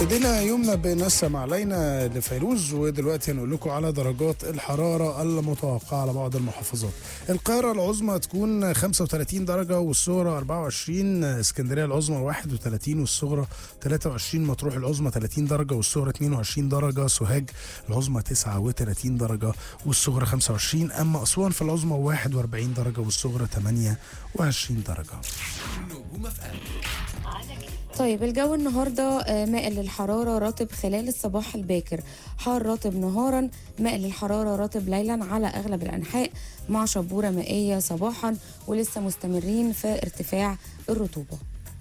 ابتدينا يومنا بنسم علينا لفيروز ودلوقتي هنقول لكم على درجات الحرارة المتوقعة على بعض المحافظات القاهرة العظمى تكون 35 درجة والصغرى 24 اسكندرية العظمى 31 والصغرى 23 مطروح العظمى 30 درجة والصغرى 22 درجة سوهاج العظمى 39 درجة والصغرى 25 أما أسوان في العظمى 41 درجة والصغرى 28 درجة طيب الجو النهارده آه، مائل للحراره رطب خلال الصباح الباكر حار رطب نهارا مائل للحراره رطب ليلا على اغلب الانحاء مع شبوره مائيه صباحا ولسه مستمرين في ارتفاع الرطوبه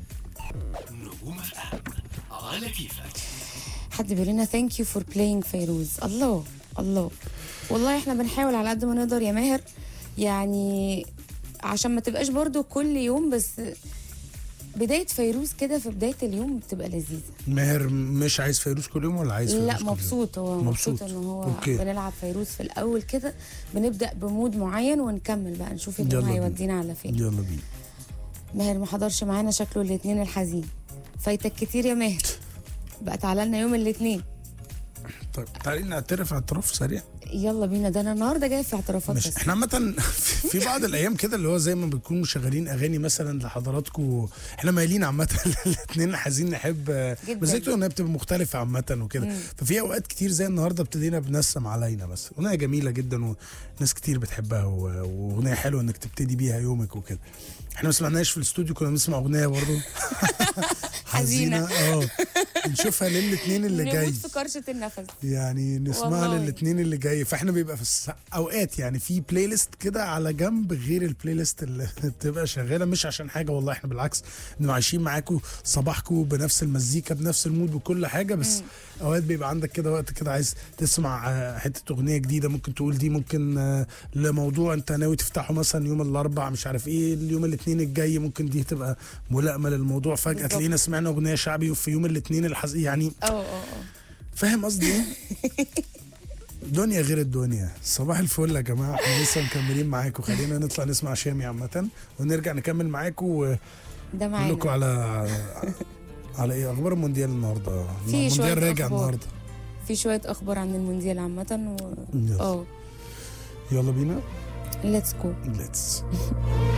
نجوم اف على كيفك حد بيقول لنا ثانك يو فور بلاينج فيروز الله الله والله احنا بنحاول على قد ما نقدر يا ماهر يعني عشان ما تبقاش برضو كل يوم بس بداية فيروز كده في بداية اليوم بتبقى لذيذة ماهر مش عايز فيروز كل يوم ولا عايز فيروز لا كل يوم؟ مبسوط هو مبسوط. مبسوط ان هو أوكي. بنلعب فيروز في الاول كده بنبدا بمود معين ونكمل بقى نشوف يلا اليوم بينا. هيودينا على فين يلا بينا ماهر ما حضرش معانا شكله الاثنين الحزين فايتك كتير يا ماهر بقى تعالى لنا يوم الاثنين طيب تعالي نعترف اعتراف سريع يلا بينا ده انا النهارده جاي في اعترافات مش بس احنا عامة في بعض الايام كده اللي هو زي ما بنكون مشغلين اغاني مثلا لحضراتكم احنا مايلين عامة الاثنين عايزين نحب جداً. مزيكته انها بتبقى مختلفة عامة وكده ففي اوقات كتير زي النهارده ابتدينا بنسم علينا بس اغنية جميلة جدا وناس كتير بتحبها و- واغنية حلوة انك تبتدي بيها يومك وكده احنا ما سمعناش في الاستوديو كنا بنسمع اغنية برضه حزينة. اه نشوفها للاثنين اللي جاي نموت في كرشه النفس يعني نسمعها والله. للاثنين اللي جاي فاحنا بيبقى في الس... اوقات يعني في بلاي ليست كده على جنب غير البلاي ليست اللي بتبقى شغاله مش عشان حاجه والله احنا بالعكس بنبقى عايشين معاكم صباحكم بنفس المزيكا بنفس المود بكل حاجه بس اوقات بيبقى عندك كده وقت كده عايز تسمع آه، حته اغنيه جديده ممكن تقول دي ممكن آه، لموضوع انت ناوي تفتحه مثلا يوم الاربع مش عارف ايه اليوم الاثنين الجاي ممكن دي تبقى ملائمه للموضوع فجاه بالظبط. تلاقينا سمعنا اغنيه شعبي وفي يوم الاثنين الحز... يعني اه اه اه فاهم قصدي ايه؟ دنيا غير الدنيا صباح الفل يا جماعه احنا لسه مكملين معاكم خلينا نطلع نسمع شامي عامه ونرجع نكمل معاكم ونقول ده لكم معانا على على ايه اخبار المونديال النهارده في شوية المونديال راجع أخبار. النهارده في شويه اخبار عن المونديال عامه و... يلا. اه يلا بينا ليتس جو ليتس